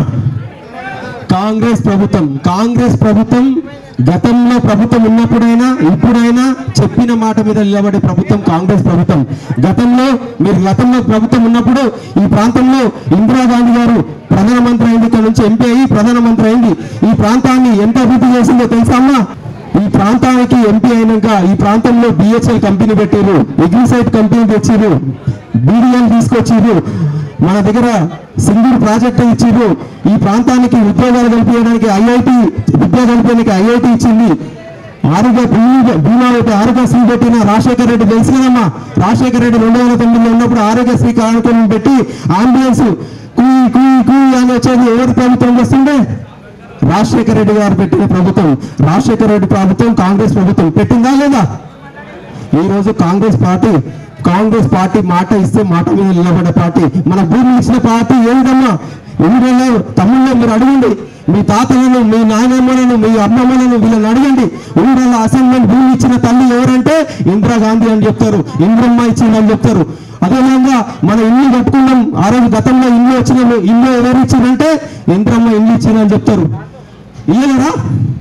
కాంగ్రెస్ ప్రభుత్వం కాంగ్రెస్ ప్రభుత్వం గతంలో ప్రభుత్వం ఉన్నప్పుడైనా ఇప్పుడైనా చెప్పిన మాట మీద నిలబడే ప్రభుత్వం కాంగ్రెస్ ప్రభుత్వం గతంలో మీరు గతంలో ప్రభుత్వం ఉన్నప్పుడు ఈ ప్రాంతంలో ఇందిరాగాంధీ గారు ప్రధానమంత్రి అయింది ఇక్కడ నుంచి ఎంపీ అయ్యి ప్రధానమంత్రి అయింది ఈ ప్రాంతాన్ని ఎంత అభివృద్ధి చేసిందో తెలుసా అమ్మా ఈ ప్రాంతానికి ఎంపీ అయినాక ఈ ప్రాంతంలో బిహెచ్ఎల్ కంపెనీ పెట్టారు ఎగ్రిసైట్ కంపెనీ తెచ్చారు బీడీఎల్ తీసుకొచ్చారు మన దగ్గర సింగూరు ప్రాజెక్టు ఇచ్చారు ఈ ప్రాంతానికి ఉద్యోగాలు కల్పించడానికి ఐఐటి విద్యా కల్పించడానికి ఐఐటి ఇచ్చింది ఆరుగా భూమి భీమా పెట్టి ఆరోగ్యశ్రీ పెట్టిన రాజశేఖర రెడ్డి తెలుసు కదమ్మా రాజశేఖర రెడ్డి రెండు వేల తొమ్మిదిలో ఉన్నప్పుడు ఆరోగ్యశ్రీ కార్యక్రమం పెట్టి అంబులెన్స్ కుయ్ కుయ్ కుయ్ అని వచ్చేది ఎవరి ప్రభుత్వం వస్తుండే రాజశేఖర రెడ్డి గారు పెట్టిన ప్రభుత్వం రాజశేఖర రెడ్డి ప్రభుత్వం కాంగ్రెస్ ప్రభుత్వం పెట్టిందా లేదా ఈ రోజు కాంగ్రెస్ పార్టీ కాంగ్రెస్ పార్టీ మాట ఇస్తే మాట మీద నిలబడే పార్టీ మన భూమి ఇచ్చిన పార్టీ ఏ విధంగా ఊళ్ళో తమ్ముళ్ళు మీరు అడగండి మీ తాతలను మీ నాయనమ్మలను మీ అమ్మమ్మలను వీళ్ళని అడగండి ఊళ్ళో అసైన్మెంట్ భూమి ఇచ్చిన తల్లి ఎవరంటే ఇందిరాగాంధీ అని చెప్తారు ఇంద్రమ్మ ఇచ్చిందని చెప్తారు అదేవిధంగా మన ఇల్లు కట్టుకున్నాం ఆ రోజు గతంలో ఇల్లు వచ్చిన ఇల్లు ఎవరు ఇచ్చిందంటే ఇంద్రమ్మ ఇల్లు ఇచ్చిందని చెప్తారు ఇయ్యలేరా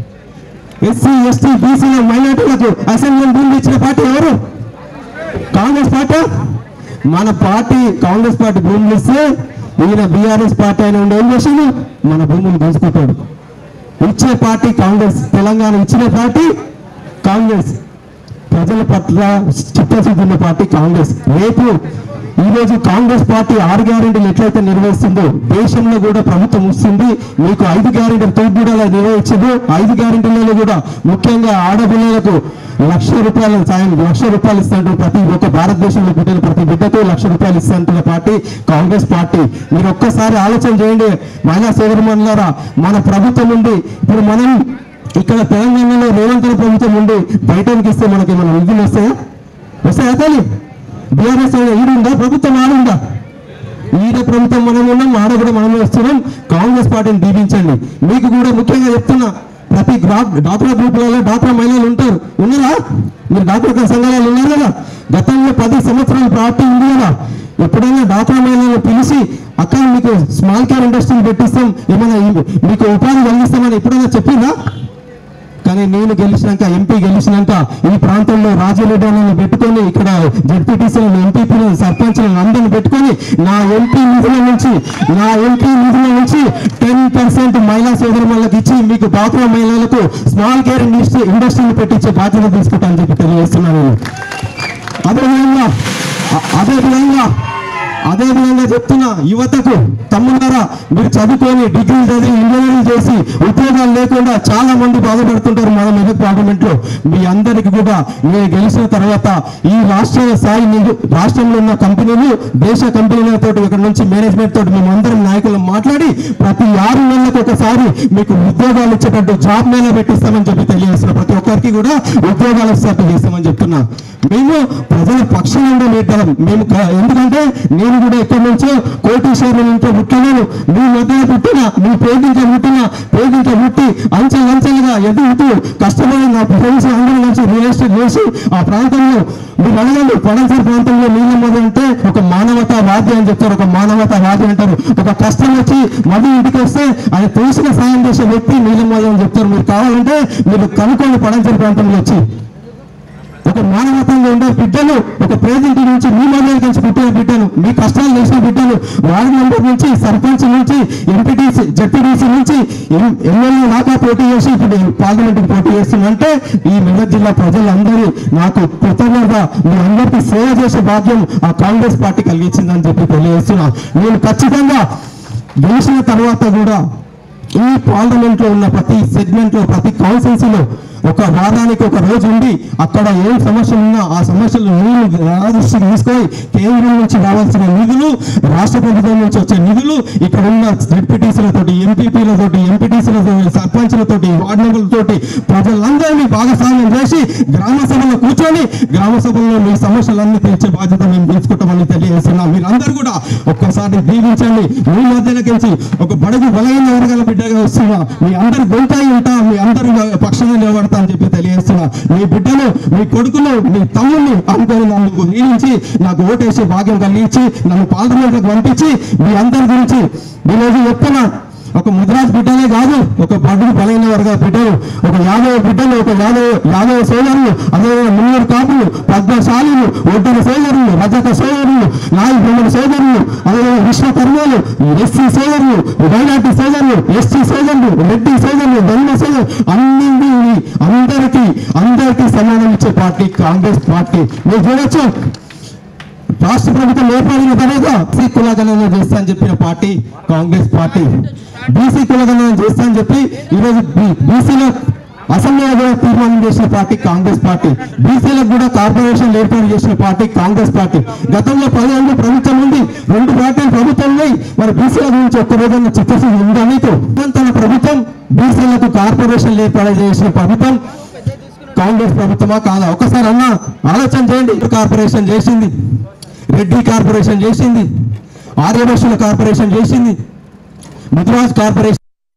ఎస్సీ ఎస్టీ బీసీల మైనార్టీలకు అసెంబ్లీ భూములు ఇచ్చిన పార్టీ ఎవరు కాంగ్రెస్ పార్టీ మన పార్టీ కాంగ్రెస్ పార్టీ భూములు ఇస్తే ఈయన బీఆర్ఎస్ పార్టీ అయిన ఉండి ఏం చేసిండు మన భూములు గుంజుకుంటాడు ఇచ్చే పార్టీ కాంగ్రెస్ తెలంగాణ ఇచ్చిన పార్టీ కాంగ్రెస్ ప్రజల పట్ల చిత్తశుద్ధి ఉన్న పార్టీ కాంగ్రెస్ రేపు ఈ రోజు కాంగ్రెస్ పార్టీ ఆరు గ్యారెంటీలు ఎట్లయితే నిర్వహిస్తుందో దేశంలో కూడా ప్రభుత్వం వస్తుంది మీకు ఐదు గ్యారెంటీలు తూర్పుడలా నిర్వహించదు ఐదు గ్యారెంటీలలో కూడా ముఖ్యంగా ఆడపిల్లలకు లక్ష రూపాయల సాయం లక్ష రూపాయలు ఇస్తుంటారు ప్రతి ఒక్క భారతదేశంలో పుట్టిన ప్రతి బిడ్డకు లక్ష రూపాయలు ఇస్తుంటున్న పార్టీ కాంగ్రెస్ పార్టీ మీరు ఒక్కసారి ఆలోచన చేయండి మహిళా సోదరుమణులారా మన ప్రభుత్వం ఉంది ఇప్పుడు మనం ఇక్కడ తెలంగాణలో రేవంత్ రెడ్డి ప్రభుత్వం ఉండి బయటకి ఇస్తే మనకి ఏమైనా నిధులు వస్తాయా వస్తాయా తల్లి బీఆర్ఎస్ ఈడుందా ప్రభుత్వం ఆడుందా ఈడ ప్రభుత్వం మనం ఉన్నాం ఆడ కూడా మనమే వస్తున్నాం కాంగ్రెస్ పార్టీని దీవించండి మీకు కూడా ముఖ్యంగా చెప్తున్నా ప్రతి గ్రా- డాక్రా గ్రూపులలో డాక్రా మహిళలు ఉంటారు ఉన్నారా మీరు డాక్రా సంఘాలు ఉన్నారు కదా గతంలో పది సంవత్సరాల పార్టీ ఉంది కదా ఎప్పుడైనా డాక్రా మహిళలను పిలిచి అక్కడ మీకు స్మాల్ కేర్ ఇండస్ట్రీని పెట్టిస్తాం ఏమైనా ఈ- మీకు ఉపాధి కలిగిస్తామని ఎప్పుడైనా చెప్పిందా కానీ నేను గెలిచినాక ఎంపీ గెలిచినాక ఈ ప్రాంతంలో రాజరెడ్డిని పెట్టుకొని ఇక్కడ జడ్పీటీసీలను ఎంపీపీలను సర్పంచ్లను అందరిని పెట్టుకొని నా ఎంపీ నిధుల నుంచి నా ఎంపీ నిధుల నుంచి టెన్ పర్సెంట్ మహిళా సోదరులకు ఇచ్చి మీకు డాక్రా మహిళలకు స్మాల్ కేర్ ఇండస్ట్రీ ఇండస్ట్రీని పెట్టించే బాధ్యత తీసుకుంటానని చెప్పి తెలియజేస్తున్నాను నేను అదేవిధంగా అ- అదేవిధంగా అదే విధంగా చెప్తున్నా యువతకు తమ్ముళ్ళారా మీరు చదువుకొని డిగ్రీ చదివి ఇంజనీరింగ్ చేసి ఉద్యోగాలు లేకుండా చాలా మంది బాధపడుతుంటారు మన మెదక్ పార్లమెంట్ లో మీ అందరికి కూడా నేను గెలిచిన తర్వాత ఈ రాష్ట్ర స్థాయి నిధు- రాష్ట్రంలో ఉన్న కంపెనీలు దేశ కంపెనీలతో ఇక్కడ నుంచి మేనేజ్మెంట్ తోటి మేము అందరం నాయకులు మాట్లాడి ప్రతి ఆరు నెలలకు ఒకసారి మీకు ఉద్యోగాలు ఇచ్చేటట్టు జాబ్ మేళ పెట్టిస్తామని చెప్పి తెలియజేస్తున్నా ప్రతి ఒక్కరికి కూడా ఉద్యోగాలు ఇస్తారు చేస్తామని చెప్తున్నా మేము ప్రజల పక్షం నుండి నిర్ధారం మేము క- ఎందుకంటే నేను నేను కూడా ఎక్కడి నుంచో కోటీశ్వరుల ఇంట్లో పుట్టినాను మీ మధ్యలో పుట్టిన మీ పేదింట్లో పుట్టిన పేదింట్లో పుట్టి అంచె అంచెలుగా ఎదుగుతూ కష్టపడి నా ఫ్రెండ్స్ అందరూ కలిసి రియల్ ఎస్టేట్ చేసి ఆ ప్రాంతంలో మీరు అడగండి పడంసరి ప్రాంతంలో నీళ్ళ మొదలు అంటే ఒక మానవతావాది అని చెప్తారు ఒక మానవతావాది అంటారు ఒక కష్టం వచ్చి మళ్ళీ ఇంటికి వస్తే ఆయన తోసిన సాయం చేసే వ్యక్తి నీళ్ళ మొదలు అని చెప్తారు మీరు కావాలంటే మీరు కనుక్కోండి పడంసరి ప్రాంతంలో వచ్చి ఒక మానవతంగా ఉండే బిడ్డలు ఒక ప్రెసిడెంట్ నుంచి మీ మధ్య కలిసి పుట్టిన బిడ్డను మీ కష్టాలు చేసిన బిడ్డలు వార్డు మెంబర్ నుంచి సర్పంచ్ నుంచి ఎంపీటీసీ జడ్పీటీసీ నుంచి ఎమ్మెల్యే దాకా పోటీ చేసి ఇప్పుడు పార్లమెంట్కి పోటీ చేస్తుందంటే ఈ మెదక్ జిల్లా ప్రజలందరూ నాకు కృతజ్ఞత మీ అందరికీ సేవ చేసే భాగ్యం ఆ కాంగ్రెస్ పార్టీ కలిగించిందని చెప్పి తెలియజేస్తున్నా నేను ఖచ్చితంగా గెలిచిన తర్వాత కూడా ఈ పార్లమెంట్ లో ఉన్న ప్రతి సెగ్మెంట్ లో ప్రతి కాన్స్టిట్యూన్సీలో ఒక వారానికి ఒక రోజు ఉండి అక్కడ ఏం సమస్యలు ఉన్నా ఆ సమస్యలు నీళ్లు దృష్టికి తీసుకొని కేంద్రం నుంచి రావాల్సిన నిధులు రాష్ట్ర ప్రభుత్వం నుంచి వచ్చే నిధులు ఇక్కడ ఉన్న జడ్పీటీసీలతోటి ఎంపీపీలతోటి ఎంపీటీసీలతోటి సర్పంచ్లతోటి వార్డు మెంబర్లతోటి ప్రజలందరినీ భాగస్వామ్యం చేసి గ్రామ సభలో కూర్చొని గ్రామ సభల్లో మీ సమస్యలన్నీ తీర్చే బాధ్యత మేము తీసుకుంటామని తెలియజేస్తున్నాం మీరందరూ కూడా ఒక్కసారి దీవించండి మీ మధ్యలోకించి ఒక బడుగు బలహీన వర్గాల బిడ్డగా వస్తున్నా మీ అందరి గొంతాయి ఉంటా మీ అందరి పక్షంగా నిలబడతా అని చెప్పి తెలియజేస్తున్నా మీ బిడ్డలు మీ కొడుకులు మీ తమ్ముడిని అనుకొని నన్ను దీవించి నాకు ఓటేసే భాగ్యం కలిగించి నన్ను పార్లమెంట్కి పంపించి మీ అందరి గురించి ఈరోజు చెప్తున్నా ఒక ముద్రాజ్ బిడ్డలే కాదు ఒక బడుగు బలైన వర్గ బిడ్డలు ఒక యాదవ బిడ్డలు ఒక యాదవ యాదవ సోదరులు అదేవిధంగా మున్నూరు కాపులు పద్మశాలీలు ఒడ్డల సోదరులు రజక సోదరులు నాయి బ్రహ్మణ సోదరులు అదేవిధంగా విశ్వకర్మలు ఎస్సీ సోదరులు మైనార్టీ సోదరులు ఎస్టీ సోదరులు రెడ్డి సోదరులు దళిత సోదరులు అన్ని అందరికీ అందరికీ సమానం ఇచ్చే పార్టీ కాంగ్రెస్ పార్టీ మీరు చూడొచ్చు రాష్ట్ర ప్రభుత్వం ఏర్పడిన తర్వాత బీసీ కులగణన చేస్తా అని చెప్పిన పార్టీ కాంగ్రెస్ పార్టీ బీసీ కులగణన చేస్తా అని చెప్పి ఈరోజు బీసీలో అసెంబ్లీలో కూడా తీర్మానం చేసిన పార్టీ కాంగ్రెస్ పార్టీ బీసీలకు కూడా కార్పొరేషన్ ఏర్పాటు చేసిన పార్టీ కాంగ్రెస్ పార్టీ గతంలో పదేళ్ళు ప్రభుత్వం ఉంది రెండు పార్టీలు ప్రభుత్వం ఉన్నాయి మరి బీసీల గురించి ఒక్క రోజున చిత్తశుద్ధి ఉందా మీకు తన ప్రభుత్వం బీసీలకు కార్పొరేషన్ ఏర్పాటు చేసిన ప్రభుత్వం కాంగ్రెస్ ప్రభుత్వమా కాదా ఒకసారి అన్న ఆలోచన చేయండి కార్పొరేషన్ చేసింది రెడ్డి కార్పొరేషన్ చేసింది ఆర్యవర్షుల కార్పొరేషన్ చేసింది ముద్రాజ్ కార్పొరేషన్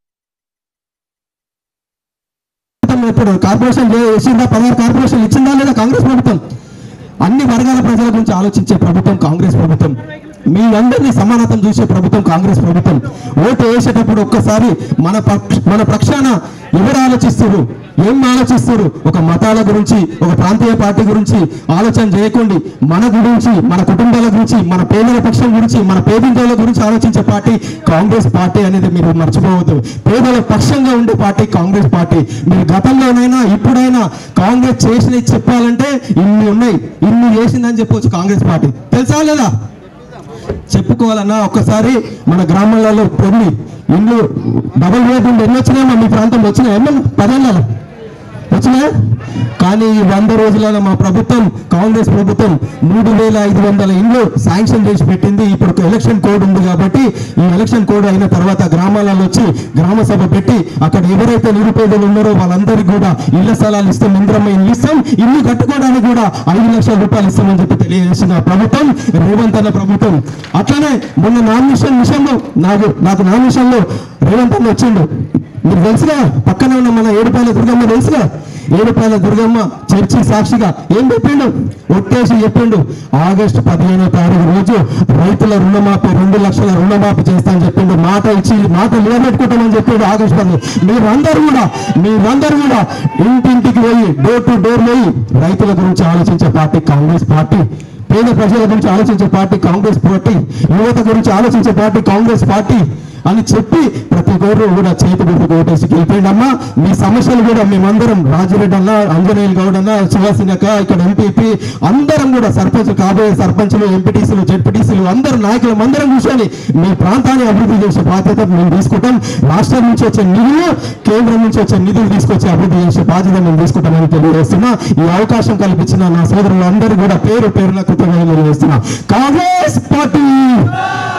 ఇప్పుడు కార్పొరేషన్ చేసిందా పదహారు కార్పొరేషన్ ఇచ్చిందా లేదా కాంగ్రెస్ ప్రభుత్వం అన్ని వర్గాల ప్రజల గురించి ఆలోచించే ప్రభుత్వం కాంగ్రెస్ ప్రభుత్వం మీ అందరినీ సమానతం చూసే ప్రభుత్వం కాంగ్రెస్ ప్రభుత్వం ఓటు వేసేటప్పుడు ఒక్కసారి మన పక్ష మన పక్షాన ఎవరు ఆలోచిస్తారు ఏం ఆలోచిస్తారు ఒక మతాల గురించి ఒక ప్రాంతీయ పార్టీ గురించి ఆలోచన చేయకండి మన గురించి మన కుటుంబాల గురించి మన పేదల పక్షం గురించి మన పేదింటల గురించి ఆలోచించే పార్టీ కాంగ్రెస్ పార్టీ అనేది మీరు మర్చిపోవద్దు పేదల పక్షంగా ఉండే పార్టీ కాంగ్రెస్ పార్టీ మీరు గతంలోనైనా ఇప్పుడైనా కాంగ్రెస్ చేసినవి చెప్పాలంటే ఇన్ని ఉన్నాయి ఇన్ని చేసిందని చెప్పొచ్చు కాంగ్రెస్ పార్టీ తెలుసా లేదా చెప్పుకోవాలన్నా ఒక్కసారి మన గ్రామాలలో కొన్ని ఇండ్లు డబల్ బెడ్రూమ్ ఎన్ని వచ్చినాయమ్మా మీ ప్రాంతంలో వచ్చినాయి ఏమన్నా పదేళ్ళలో వచ్చినాయా కానీ ఈ వంద రోజులలో మా ప్రభుత్వం కాంగ్రెస్ ప్రభుత్వం మూడు వేల ఐదు వందల ఇండ్లు శాంక్షన్ చేసి పెట్టింది ఇప్పుడు ఎలక్షన్ కోడ్ ఉంది కాబట్టి ఈ ఎలక్షన్ కోడ్ అయిన తర్వాత గ్రామాలలో వచ్చి గ్రామ సభ పెట్టి అక్కడ ఎవరైతే నిరుపేదలు ఉన్నారో వాళ్ళందరికీ కూడా ఇళ్ల స్థలాలు ఇస్తాం ఇంద్రమ్మ ఇల్లు ఇస్తాం ఇల్లు కట్టుకోవడానికి కూడా ఐదు లక్షల రూపాయలు ఇస్తామని చెప్పి తెలియజేసిన ప్రభుత్వం రేవంత్ అన్న ప్రభుత్వం అట్లనే మొన్న నామినేషన్ విషయంలో నాకు నాకు నామినేషన్లో రేవంత్ అన్న వచ్చిండు మీరు తెలుసుగా పక్కనే ఉన్న మన ఏడుపాయల దుర్గమ్మ తెలుసుగా ఏడుపాయల దుర్గమ్మ చర్చి సాక్షిగా ఏం చెప్పిండు ఒట్టేసి చెప్పిండు ఆగస్టు పదిహేనో తారీఖు రోజు రైతుల రుణమాఫీ రెండు లక్షల రుణమాఫీ చేస్తా అని చెప్పిండు మాట ఇచ్చి మాట నిలబెట్టుకుంటామని చెప్పిండు ఆగస్టు పది మీరందరూ కూడా మీరందరూ కూడా ఇంటింటికి పోయి డోర్ టు డోర్ పోయి రైతుల గురించి ఆలోచించే పార్టీ కాంగ్రెస్ పార్టీ పేద ప్రజల గురించి ఆలోచించే పార్టీ కాంగ్రెస్ పార్టీ యువత గురించి ఆలోచించే పార్టీ కాంగ్రెస్ పార్టీ అని చెప్పి ప్రతి గౌరవ కూడా చేతి గుర్తు ఓటేసి గెలిపోయిందమ్మా మీ సమస్యలు కూడా మేమందరం రాజిరెడ్డి అన్న అంజనేయులు గౌడ్ అన్న సుహాసినక ఇక్కడ ఎంపీపీ అందరం కూడా సర్పంచ్ కాబోయే సర్పంచులు ఎంపీటీసీలు జెడ్పీటీసీలు అందరు నాయకులు అందరం కూర్చొని మీ ప్రాంతాన్ని అభివృద్ధి చేసే బాధ్యత మేము తీసుకుంటాం రాష్ట్రం నుంచి వచ్చే నిధులు కేంద్రం నుంచి వచ్చే నిధులు తీసుకొచ్చి అభివృద్ధి చేసే బాధ్యత మేము తీసుకుంటామని తెలియజేస్తున్నా ఈ అవకాశం కల్పించిన నా సోదరులందరూ కూడా పేరు పేరున కృతజ్ఞతలు తెలియజేస్తున్నా కాంగ్రెస్ పార్టీ